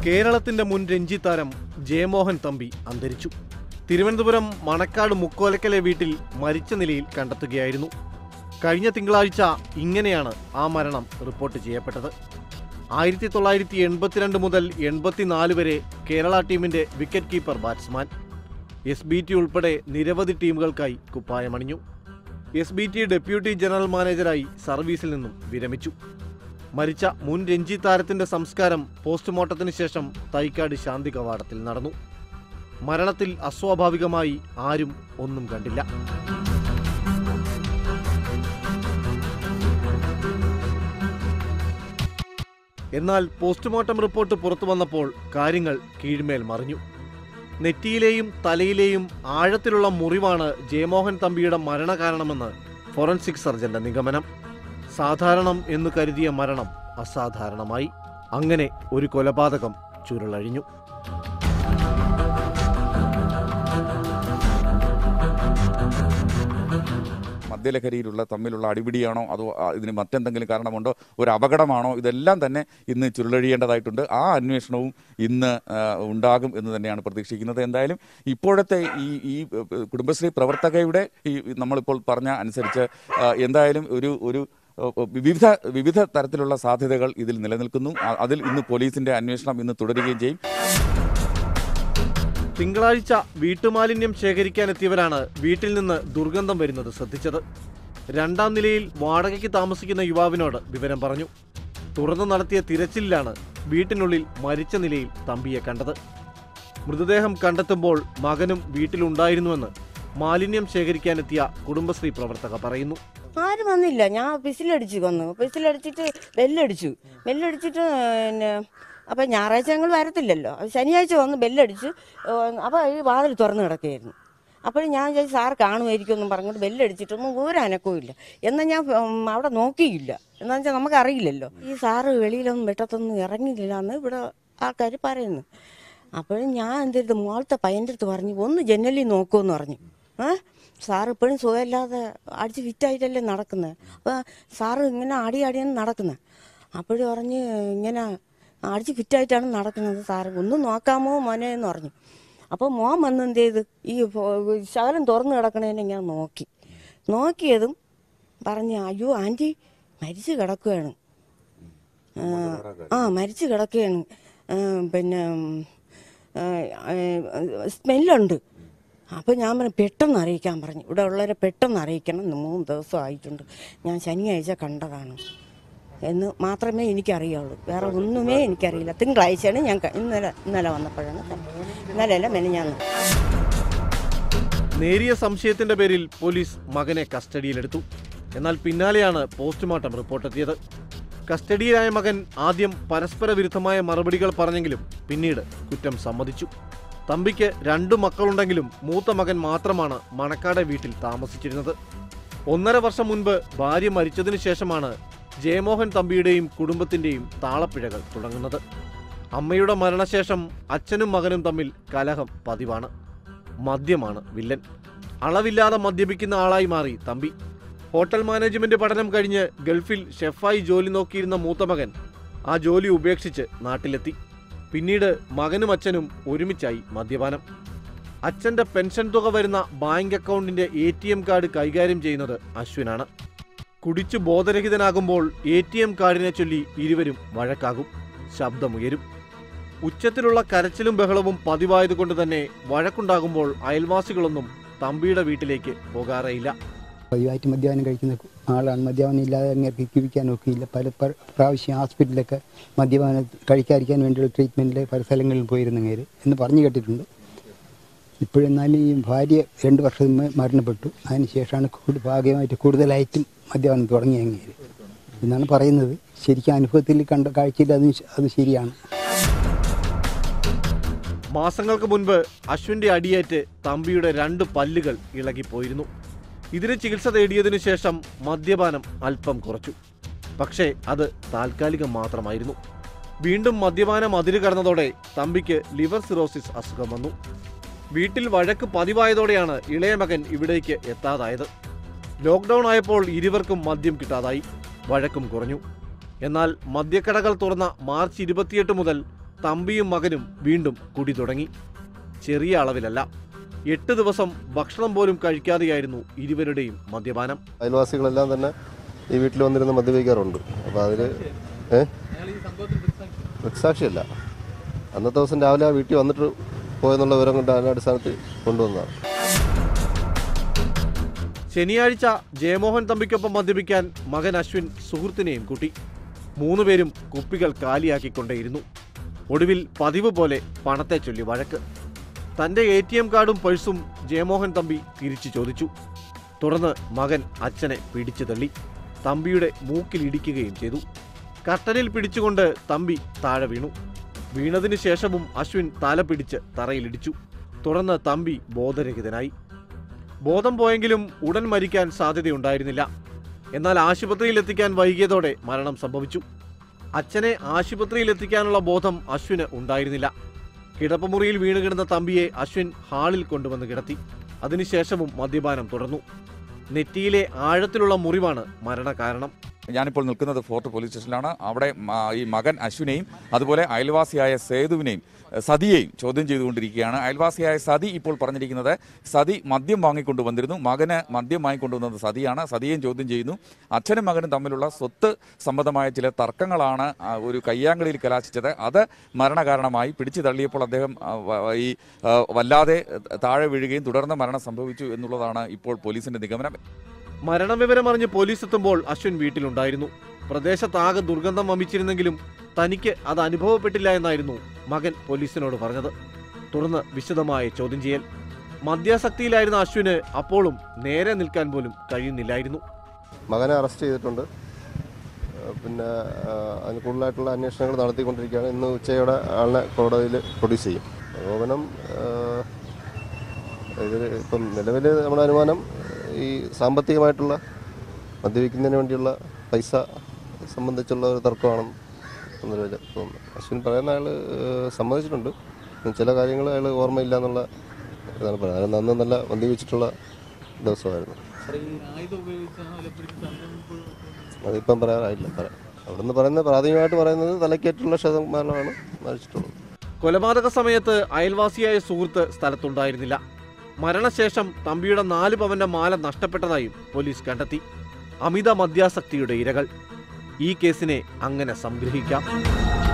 കേരളത്തിന്റെ മുൻ രഞ്ജി താരം ജയമോഹൻ തമ്പി അന്തരിച്ചു തിരുവനന്തപുരം മണക്കാട് മുക്കോലക്കലെ വീട്ടിൽ മരിച്ച നിലയിൽ കണ്ടെത്തുകയായിരുന്നു കഴിഞ്ഞ തിങ്കളാഴ്ച ഇങ്ങനെയാണ് ആ മരണം റിപ്പോർട്ട് ചെയ്യപ്പെട്ടത് ആയിരത്തി തൊള്ളായിരത്തി എൺപത്തിരണ്ട് മുതൽ എൺപത്തിനാല് വരെ കേരള ടീമിന്റെ wicket keeper batsman S B T ഉൾപ്പെടെ നിരവധി ടീമുകൾക്കായി കുപ്പായമണിഞ്ഞു S B T deputy general മാനേജരായി സർവീസിൽ നിന്നും വിരമിച്ചു മരിച്ച മുൻ രഞ്ജി താരത്തിന്റെ സംസ്കാരം പോസ്റ്റ്മോർട്ടത്തിന് ശേഷം തൈക്കാട് ശാന്തി കവാടത്തിൽ നടന്നു മരണത്തിൽ അസ്വാഭാവികമായി ആരും ഒന്നും കണ്ടില്ല എന്നാൽ പോസ്റ്റ്മോർട്ടം റിപ്പോർട്ട് പുറത്തു വന്നപ്പോൾ കാര്യങ്ങൾ കീഴ്മേൽ മറിഞ്ഞു നെറ്റിയിലെയും തലയിലെയും ആഴത്തിലുള്ള മുറിവാണ് ജയമോഹൻ തമ്പിയുടെ മരണകാരണമെന്ന് ഫോറൻസിക് സർജന്റെ നിഗമനം സാധാരണം എന്ന് കരുതിയ മരണം അസാധാരണമായി അങ്ങനെ ഒരു കൊലപാതകം ചുരുളഴിഞ്ഞു മദ്യലഹരിയിലുള്ള തമ്മിലുള്ള അടിപിടിയാണോ അതോ ആ, ഇതിന് മറ്റെന്തെങ്കിലും കാരണമുണ്ടോ ഒരു അപകടമാണോ ഇതെല്ലാം തന്നെ ഇന്ന് ചുരുളഴിയേണ്ടതായിട്ടുണ്ട് ആ അന്വേഷണവും ഇന്ന് ആ, ഉണ്ടാകും എന്ന് തന്നെയാണ് പ്രതീക്ഷിക്കുന്നത് എന്തായാലും ഇപ്പോഴത്തെ ഈ ഈ ഏഹ്, കുടുംബശ്രീ പ്രവർത്തകയുടെ ഈ നമ്മളിപ്പോൾ പറഞ്ഞ അനുസരിച്ച് ആ, എന്തായാലും ഒരു ഒരു ഏഹ്, വിവിധ വിവിധ തരത്തിലുള്ള സാധ്യതകൾ ഇതിൽ നിലനിൽക്കുന്നു ആ- അതിൽ ഇന്ന് പോലീസിന്റെ അന്വേഷണം ഇന്ന് തുടരുകയും ചെയ്യും തിങ്കളാഴ്ച വീട്ടുമാലിന്യം ശേഖരിക്കാനെത്തിയവരാണ് വീട്ടിൽ നിന്ന് ദുർഗന്ധം വരുന്നത് ശ്രദ്ധിച്ചത് രണ്ടാം നിലയിൽ വാടകയ്ക്ക് താമസിക്കുന്ന യുവാവിനോട് വിവരം പറഞ്ഞു തുടർന്ന് നടത്തിയ തിരച്ചിലിലാണ് വീട്ടിനുള്ളിൽ മരിച്ച നിലയിൽ തമ്പിയെ കണ്ടത് മൃതദേഹം കണ്ടെത്തുമ്പോൾ മകനും വീട്ടിലുണ്ടായിരുന്നുവെന്ന് മാലിന്യം ശേഖരിക്കാനെത്തിയ കുടുംബശ്രീ പ്രവർത്തക പറയുന്നു ആരും വന്നില്ല ഞാൻ പിസിലടിച്ചു വന്നു പിസിലടിച്ചിട്ട് ബെല്ലടിച്ചു ബെല്ലടിച്ചിട്ട് പിന്നെ അപ്പം ഞായറാഴ്ച ഞങ്ങൾ വരത്തില്ലല്ലോ അത് ശനിയാഴ്ച വന്ന് ബെല്ലടിച്ച് അപ്പോൾ ഈ വാതിൽ തുറന്ന് കിടക്കുകയായിരുന്നു അപ്പോൾ ഞാൻ വിചാരിച്ചു സാർ കാണുമായിരിക്കും എന്നും പറഞ്ഞിട്ട് ബെല്ലടിച്ചിട്ടൊന്നും ഒരു അനക്കവും ഇല്ല എന്നാൽ ഞാൻ ഉം, അവിടെ നോക്കിയില്ല എന്താണെന്ന് വെച്ചാൽ നമുക്കറിയില്ലല്ലോ ഈ സാറ് വെളിയിലൊന്നും വെട്ടത്തൊന്നും ഇറങ്ങിയില്ല എന്ന് ഇവിടെ ആൾക്കാർ പറയുന്നു അപ്പോഴും ഞാൻ എന്ത് ചെയ്തു മോളത്തെ പയ്യൻ്റെ അടുത്ത് പറഞ്ഞു ഒന്ന് ജനലിൽ നോക്കുമെന്ന് പറഞ്ഞു ഏ സാറ് ഇപ്പോഴും സുഖമില്ലാതെ അടിച്ച് ഫിറ്റായിട്ടല്ലേ നടക്കുന്നത് അപ്പോൾ സാറ് ഇങ്ങനെ ആടി ആടിയാണ് നടക്കുന്നത് അപ്പോഴും പറഞ്ഞ് ഇങ്ങനെ അടിച്ച് ഫിറ്റായിട്ടാണ് നടക്കുന്നത് സാറ് ഒന്ന് നോക്കാമോ മോനെ എന്ന് പറഞ്ഞു അപ്പോൾ മോൻ വന്ന് എന്ത് ചെയ്ത് ഈ ഫോ- ശകലം തുറന്ന് കിടക്കണേനെ ഞാൻ നോക്കി നോക്കിയതും പറഞ്ഞ് അയ്യോ ആൻറ്റി മരിച്ച് കിടക്കുകയാണ് ആ, ആ മരിച്ച് കിടക്കുകയാണ് ആ, പിന്നെ ആ, ആ, സ്മെല്ലുണ്ട് അപ്പോൾ ഞാൻ പറഞ്ഞു പെട്ടെന്ന് അറിയിക്കാൻ പറഞ്ഞു ഇവിടെ ഉള്ളവരെ പെട്ടെന്ന് അറിയിക്കണം ഇന്ന് മൂന്ന് ദിവസം ആയിട്ടുണ്ട് ഞാൻ ശനിയാഴ്ച കണ്ടതാണ് എന്ന് മാത്രമേ എനിക്കറിയുള്ളൂ വേറെ ഒന്നുമേ എനിക്കറിയില്ല തിങ്കളാഴ്ചയാണ് ഞാൻ ക- ഇന്നലെ ഇന്നലെ വന്നപ്പോഴാണ് കണ്ടത്. ഇന്നലെയല്ല മെനഞ്ഞാന്ന് നേരിയ സംശയത്തിന്റെ പേരിൽ പോലീസ് മകനെ കസ്റ്റഡിയിലെടുത്തു എന്നാൽ പിന്നാലെയാണ് പോസ്റ്റ്മോർട്ടം റിപ്പോർട്ടെത്തിയത് കസ്റ്റഡിയിലായ മകൻ ആദ്യം പരസ്പര വിരുദ്ധമായ മറുപടികൾ പറഞ്ഞെങ്കിലും പിന്നീട് കുറ്റം സമ്മതിച്ചു തമ്പിക്ക് രണ്ടു മക്കളുണ്ടെങ്കിലും മൂത്ത മകൻ മാത്രമാണ് മണക്കാട് വീട്ടിൽ താമസിച്ചിരുന്നത് ഒന്നര വർഷം മുൻപ് ഭാര്യ മരിച്ചതിനു ശേഷമാണ് ജയമോഹൻ തമ്പിയുടെയും കുടുംബത്തിന്റെയും താളപ്പിഴകൾ തുടങ്ങുന്നത് അമ്മയുടെ മരണശേഷം അച്ഛനും മകനും തമ്മിൽ കലഹം പതിവാണ് മദ്യമാണ് വില്ലൻ അളവില്ലാതെ മദ്യപിക്കുന്ന ആളായി മാറി തമ്പി ഹോട്ടൽ മാനേജ്മെന്റ് പഠനം കഴിഞ്ഞ് ഗൾഫിൽ ഷെഫായി ജോലി നോക്കിയിരുന്ന മൂത്ത മകൻ ആ ജോലി ഉപേക്ഷിച്ച് നാട്ടിലെത്തി പിന്നീട് മകനും അച്ഛനും ഒരുമിച്ചായി മദ്യപാനം അച്ഛന്റെ പെൻഷൻ തുക വരുന്ന ബാങ്ക് അക്കൗണ്ടിന്റെ എ ടി എം കാർഡ് കൈകാര്യം ചെയ്യുന്നത് അശ്വിനാണ് കുടിച്ചു ബോധരഹിതനാകുമ്പോൾ എ ടി എം കാർഡിനെ ചൊല്ലി ഇരുവരും വഴക്കാകും ശബ്ദമുയരും ഉച്ചത്തിലുള്ള കരച്ചിലും ബഹളവും പതിവായതുകൊണ്ട് തന്നെ വഴക്കുണ്ടാകുമ്പോൾ അയൽവാസികളൊന്നും തമ്പിയുടെ വീട്ടിലേക്ക് പോകാറേയില്ല പതിവായിട്ട് മദ്യപാനം കഴിക്കുന്ന ആളാണ് മദ്യപാനം ഇല്ലാതെ അങ്ങനെ ജീവിക്കാൻ നോക്കിയില്ല പല പ- പ്രാവശ്യം ഹോസ്പിറ്റലിലൊക്കെ മദ്യപാനം കഴിക്കാതിരിക്കാൻ വേണ്ടിയുള്ള ട്രീറ്റ്മെൻറ്റിൽ പല സ്ഥലങ്ങളിൽ പോയിരുന്നു അങ്ങേര് എന്ന് പറഞ്ഞു കേട്ടിട്ടുണ്ട് ഇപ്പോഴെന്നാലും ഈ ഭാര്യ രണ്ട് വർഷം മുമ്പ് മരണപ്പെട്ടു അതിനുശേഷമാണ് കൂടുതൽ ഭാഗ്യമായിട്ട് കൂടുതലായിട്ടും മദ്യപാനം തുടങ്ങി അങ്ങേര് എന്നാണ് പറയുന്നത് ശരിക്കും അനുഭവത്തിൽ കണ്ട കാഴ്ചയിൽ അത് അത് ശരിയാണ് മാസങ്ങൾക്ക് മുൻപ് അശ്വിന്റെ അടിയേറ്റ് തമ്പിയുടെ രണ്ട് പല്ലുകൾ ഇളകിപ്പോയിരുന്നു ഇതിന് ചികിത്സ തേടിയതിനു ശേഷം മദ്യപാനം അല്പം കുറച്ചു പക്ഷേ അത് താൽക്കാലികം മാത്രമായിരുന്നു വീണ്ടും മദ്യപാനം അതിര് കടന്നതോടെ തമ്പിക്ക് ലിവർ സിറോസിസ് അസുഖം വന്നു വീട്ടിൽ വഴക്ക് പതിവായതോടെയാണ് ഇളയ മകൻ ഇവിടേക്ക് എത്താതായത് ലോക്ക്ഡൌൺ ആയപ്പോൾ ഇരുവർക്കും മദ്യം കിട്ടാതായി വഴക്കും കുറഞ്ഞു എന്നാൽ മദ്യക്കടകൾ തുറന്ന മാർച്ച് ഇരുപത്തിയെട്ട് മുതൽ തമ്പിയും മകനും വീണ്ടും കുടി തുടങ്ങി ചെറിയ അളവിലല്ല എട്ട് ദിവസം ഭക്ഷണം പോലും കഴിക്കാതെയായിരുന്നു ഇരുവരുടെയും മദ്യപാനം അയൽവാസികളെല്ലാം തന്നെ ഈ വീട്ടിൽ വന്നിരുന്ന് മദ്യപിക്കാറുണ്ട് അപ്പോൾ അതിൽ ഏ ദൃക്സാക്ഷിയല്ല അന്നത്തെ ദിവസം രാവിലെ ആ വീട്ടിൽ വന്നിട്ട് പോയെന്നുള്ള വിവരം കൊണ്ട് അതിൻ്റെ അടിസ്ഥാനത്തിൽ കൊണ്ടുവന്നതാണ് ശനിയാഴ്ച ജയമോഹൻ തമ്പിക്കൊപ്പം മദ്യപിക്കാൻ മകൻ അശ്വിൻ സുഹൃത്തിനെയും കൂട്ടി മൂന്നുപേരും കുപ്പികൾ കാലിയാക്കിക്കൊണ്ടേയിരുന്നു ഒടുവിൽ പതിവ് പോലെ പണത്തെ ചൊല്ലി വഴക്ക് തന്റെ എ ടി എം കാർഡും പേഴ്സും ജയമോഹൻ തമ്പി തിരിച്ചു ചോദിച്ചു തുടർന്ന് മകൻ അച്ഛനെ പിടിച്ചു തള്ളി തമ്പിയുടെ മൂക്കിൽ ഇടിക്കുകയും ചെയ്തു കട്ടനിൽ പിടിച്ചുകൊണ്ട് തമ്പി താഴെ വീണു വീണതിനു ശേഷവും അശ്വിൻ തല പിടിച്ച് തറയിലിടിച്ചു തുടർന്ന് തമ്പി ബോധരഹിതനായി ബോധം പോയെങ്കിലും ഉടൻ മരിക്കാൻ സാധ്യതയുണ്ടായിരുന്നില്ല എന്നാൽ ആശുപത്രിയിൽ എത്തിക്കാൻ വൈകിയതോടെ മരണം സംഭവിച്ചു അച്ഛനെ ആശുപത്രിയിൽ എത്തിക്കാനുള്ള ബോധം അശ്വിന് ഉണ്ടായിരുന്നില്ല കിടപ്പുമുറിയിൽ വീണ് കിടന്ന തമ്പിയെ അശ്വിൻ ഹാളിൽ കൊണ്ടുവന്ന് കിടത്തി അതിനുശേഷവും മദ്യപാനം തുടർന്നു നെറ്റിയിലെ ആഴത്തിലുള്ള മുറിവാണ് മരണകാരണം ഞാനിപ്പോൾ നിൽക്കുന്നത് ഫോർട്ട് പോലീസ് സ്റ്റേഷനിലാണ് അവിടെ മ- ഈ മകൻ അശ്വിനെയും അതുപോലെ അയൽവാസിയായ സേതുവിനെയും എഹ്, സതിയെയും ചോദ്യം ചെയ്തുകൊണ്ടിരിക്കുകയാണ് അയൽവാസിയായ സതി ഇപ്പോൾ പറഞ്ഞിരിക്കുന്നത് സതി മദ്യം വാങ്ങിക്കൊണ്ടു വന്നിരുന്നു മകന് മദ്യം വാങ്ങിക്കൊണ്ടുവന്നത് സതിയാണ് സതിയെയും ചോദ്യം ചെയ്യുന്നു അച്ഛനും മകനും തമ്മിലുള്ള സ്വത്ത് സംബന്ധമായ ചില തർക്കങ്ങളാണ് ആ, ഒരു കയ്യാങ്കളിയിൽ കലാശിച്ചത് അത് മരണകാരണമായി പിടിച്ചു തള്ളിയപ്പോൾ അദ്ദേഹം ആ, വ- വ- ഈ ആ, വല്ലാതെ താഴെ വീഴുകയും തുടർന്ന് മരണം സംഭവിച്ചു എന്നുള്ളതാണ് ഇപ്പോൾ പോലീസിന്റെ നിഗമനം മരണവിവരം അറിഞ്ഞ് പോലീസ് എത്തുമ്പോൾ അശ്വിൻ വീട്ടിലുണ്ടായിരുന്നു പ്രദേശത്താകെ ദുർഗന്ധം വമിച്ചിരുന്നെങ്കിലും തനിക്ക് അത് അനുഭവപ്പെട്ടില്ല എന്നായിരുന്നു മകൻ പോലീസിനോട് പറഞ്ഞത് തുടർന്ന് വിശദമായ ചോദ്യം ചെയ്യൽ മദ്യാസക്തിയിലായിരുന്ന അശ്വിന് അപ്പോഴും നേരെ നിൽക്കാൻ പോലും കഴിയുന്നില്ലായിരുന്നു മകനെ അറസ്റ്റ് ചെയ്തിട്ടുണ്ട് ആ, പിന്നെ ആ, അതിന് കൂടുതലായിട്ടുള്ള അന്വേഷണങ്ങൾ നടത്തിക്കൊണ്ടിരിക്കുകയാണ് ഇന്ന് ഉച്ചയോടെ ആളിനെ കോടതിയിൽ പ്രൊഡ്യൂസ് ചെയ്യും പ്രകോപനം ഇതിൽ ഇപ്പം നിലവിൽ നമ്മുടെ അനുമാനം ഈ സാമ്പത്തികമായിട്ടുള്ള മദ്യപിക്കുന്നതിന് വേണ്ടിയുള്ള പൈസ സംബന്ധിച്ചുള്ള ഒരു തർക്കമാണെന്ന് എന്നൊരു ഇത് തോന്നുന്നു അശ്വിൻ പറയുന്ന അയാൾ സമ്മതിച്ചിട്ടുണ്ട് ചില കാര്യങ്ങൾ അയാൾ ഓർമ്മയില്ല എന്നുള്ള ഇതാണ് പറയുന്നത് അയാൾ നന്ന് നല്ല മദ്യപിച്ചിട്ടുള്ള ദിവസമായിരുന്നു അതിപ്പം പറയാറായില്ല പറയാം അവിടുന്ന് പറയുന്നത് പ്രാഥമികമായിട്ട് പറയുന്നത് തലക്കേറ്റുള്ള ശതമാനമാണ് മരിച്ചിട്ടുള്ളത് കൊലപാതക സമയത്ത് അയൽവാസിയായ സുഹൃത്ത് സ്ഥലത്തുണ്ടായിരുന്നില്ല മരണശേഷം തമ്പിയുടെ നാല് പവന്റെ മാല നഷ്ടപ്പെട്ടതായും പോലീസ് കണ്ടെത്തി അമിത മദ്യാസക്തിയുടെ ഇരകൾ ഈ കേസിനെ അങ്ങനെ സംഗ്രഹിക്കാം